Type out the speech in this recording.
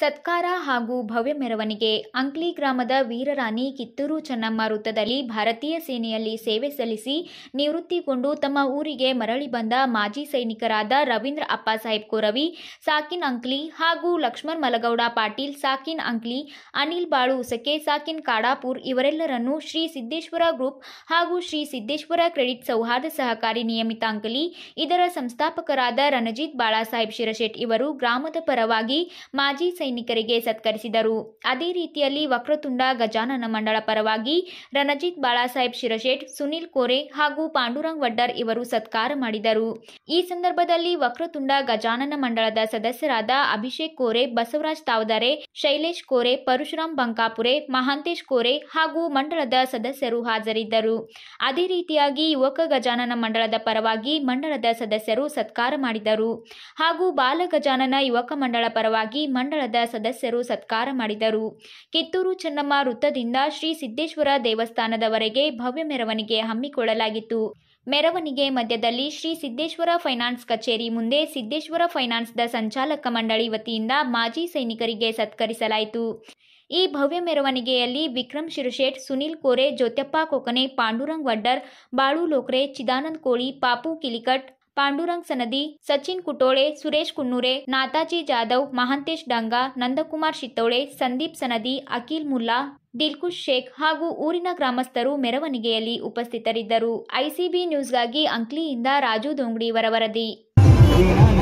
ಸತ್ಕಾರ ಹಾಗೂ ಭವ್ಯ ಮೆರವಣಿಗೆ ಅಂಕ್ಲಿ ಗ್ರಾಮದ ವೀರರಾಣಿ ಕಿತ್ತೂರು ಚೆನ್ನಮ್ಮ ವೃತ್ತದಲ್ಲಿ ಭಾರತೀಯ ಸೇನೆಯಲ್ಲಿ ಸೇವೆ ಸಲ್ಲಿಸಿ ನಿವೃತ್ತಿಗೊಂಡು ತಮ್ಮ ಊರಿಗೆ ಮರಳಿ ಬಂದ ಮಾಜಿ ಸೈನಿಕರಾದ ರವೀಂದ್ರ ಅಪ್ಪಾಸಾಹೇಬ್ ಕೋರವಿ ಸಾಕಿನ್ ಅಂಕ್ಲಿ ಹಾಗೂ ಲಕ್ಷ್ಮಣ್ ಮಲಗೌಡ ಪಾಟೀಲ್ ಸಾಕಿನ್ ಅಂಕ್ಲಿ ಅನಿಲ್ ಬಾಳು ಉಸಕೆ ಸಾಕಿನ್ ಕಾಡಾಪುರ್ ಇವರೆಲ್ಲರನ್ನು ಶ್ರೀ ಸಿದ್ದೇಶ್ವರ ಗ್ರೂಪ್ ಹಾಗೂ ಶ್ರೀ ಸಿದ್ದೇಶ್ವರ ಕ್ರೆಡಿಟ್ ಸೌಹಾರ್ದ ಸಹಕಾರಿ ನಿಯಮಿತ ಅಂಕಲಿ ಇದರ ಸಂಸ್ಥಾಪಕರಾದ ರಣಜಿತ್ ಬಾಳಾಸಾಹೇಬ್ ಶಿರಶೆಟ್ ಇವರು ಗ್ರಾಮದ ಪರವಾಗಿ ಮಾಜಿ ಸೈನಿಕರಿಗೆ ಸತ್ಕರಿಸಿದರು ಅದೇ ರೀತಿಯಲ್ಲಿ ವಕ್ರತುಂಡ ಗಜಾನನ ಮಂಡಳ ಪರವಾಗಿ ರಣಜಿತ್ ಬಾಳಾಸಾಹೇಬ್ ಶಿರಶೇಟ್ ಸುನಿಲ್ ಕೋರೆ ಹಾಗೂ ಪಾಂಡುರಂಗ್ ವಡ್ಡರ್ ಇವರು ಸತ್ಕಾರ ಮಾಡಿದರು ಈ ಸಂದರ್ಭದಲ್ಲಿ ವಕ್ರತುಂಡ ಗಜಾನನ ಮಂಡಳದ ಸದಸ್ಯರಾದ ಅಭಿಷೇಕ್ ಕೋರೆ ಬಸವರಾಜ್ ತಾವದಾರೆ ಶೈಲೇಶ್ ಕೋರೆ ಪರಶುರಾಮ್ ಬಂಕಾಪುರೆ ಮಹಾಂತೇಶ್ ಕೋರೆ ಹಾಗೂ ಮಂಡಳದ ಸದಸ್ಯರು ಹಾಜರಿದ್ದರು ಅದೇ ರೀತಿಯಾಗಿ ಯುವಕ ಗಜಾನನ ಮಂಡಳದ ಪರವಾಗಿ ಮಂಡಳದ ಸದಸ್ಯರು ಸತ್ಕಾರ ಮಾಡಿದರು ಹಾಗೂ ಬಾಲ ಗಜಾನನ ಯುವಕ ಮಂಡಳ ಪರವಾಗಿ ಮಂಡಳದ ಸದಸ್ಯರು ಸತ್ಕಾರ ಮಾಡಿದರು ಕಿತ್ತೂರು ಚೆನ್ನಮ್ಮ ವೃತ್ತದಿಂದ ಶ್ರೀ ಸಿದ್ದೇಶ್ವರ ದೇವಸ್ಥಾನದವರೆಗೆ ಭವ್ಯ ಮೆರವಣಿಗೆ ಹಮ್ಮಿಕೊಳ್ಳಲಾಗಿತ್ತು ಮೆರವಣಿಗೆ ಮಧ್ಯದಲ್ಲಿ ಶ್ರೀ ಸಿದ್ದೇಶ್ವರ ಫೈನಾನ್ಸ್ ಕಚೇರಿ ಮುಂದೆ ಸಿದ್ದೇಶ್ವರ ಫೈನಾನ್ಸ್ದ ಸಂಚಾಲಕ ಮಂಡಳಿ ವತಿಯಿಂದ ಮಾಜಿ ಸೈನಿಕರಿಗೆ ಸತ್ಕರಿಸಲಾಯಿತು ಈ ಭವ್ಯ ಮೆರವಣಿಗೆಯಲ್ಲಿ ವಿಕ್ರಮ್ ಶಿರಶೇಟ್ ಸುನಿಲ್ ಕೋರೆ ಜ್ಯೋತ್ಯಪ್ಪ ಕೊಕನೆ ಪಾಂಡುರಂಗ್ ವಡ್ಡರ್ ಬಾಳು ಲೋಕ್ರೆ ಚಿದಾನಂದ್ ಕೋಳಿ ಪಾಪು ಕಿಲಿಕಟ್ ಪಾಂಡುರಂಗ್ ಸನದಿ ಸಚಿನ್ ಕುಟೋಳೆ ಸುರೇಶ್ ಕುನ್ನೂರೆ ನಾತಾಜಿ ಜಾಧವ್ ಮಹಾಂತೇಶ್ ಡಂಗಾ ನಂದಕುಮಾರ್ ಶಿತ್ತೋಳೆ ಸಂದೀಪ್ ಸನದಿ ಅಖಿಲ್ ಮುಲ್ಲಾ ದಿಲ್ಕುಶ್ ಶೇಖ್ ಹಾಗೂ ಊರಿನ ಗ್ರಾಮಸ್ಥರು ಮೆರವಣಿಗೆಯಲ್ಲಿ ಉಪಸ್ಥಿತರಿದ್ದರು ಐಸಿಬಿ ನ್ಯೂಸ್ಗಾಗಿ ಅಂಕ್ಲಿಯಿಂದ ರಾಜು ದೊಂಗಡಿ ವರವರದಿ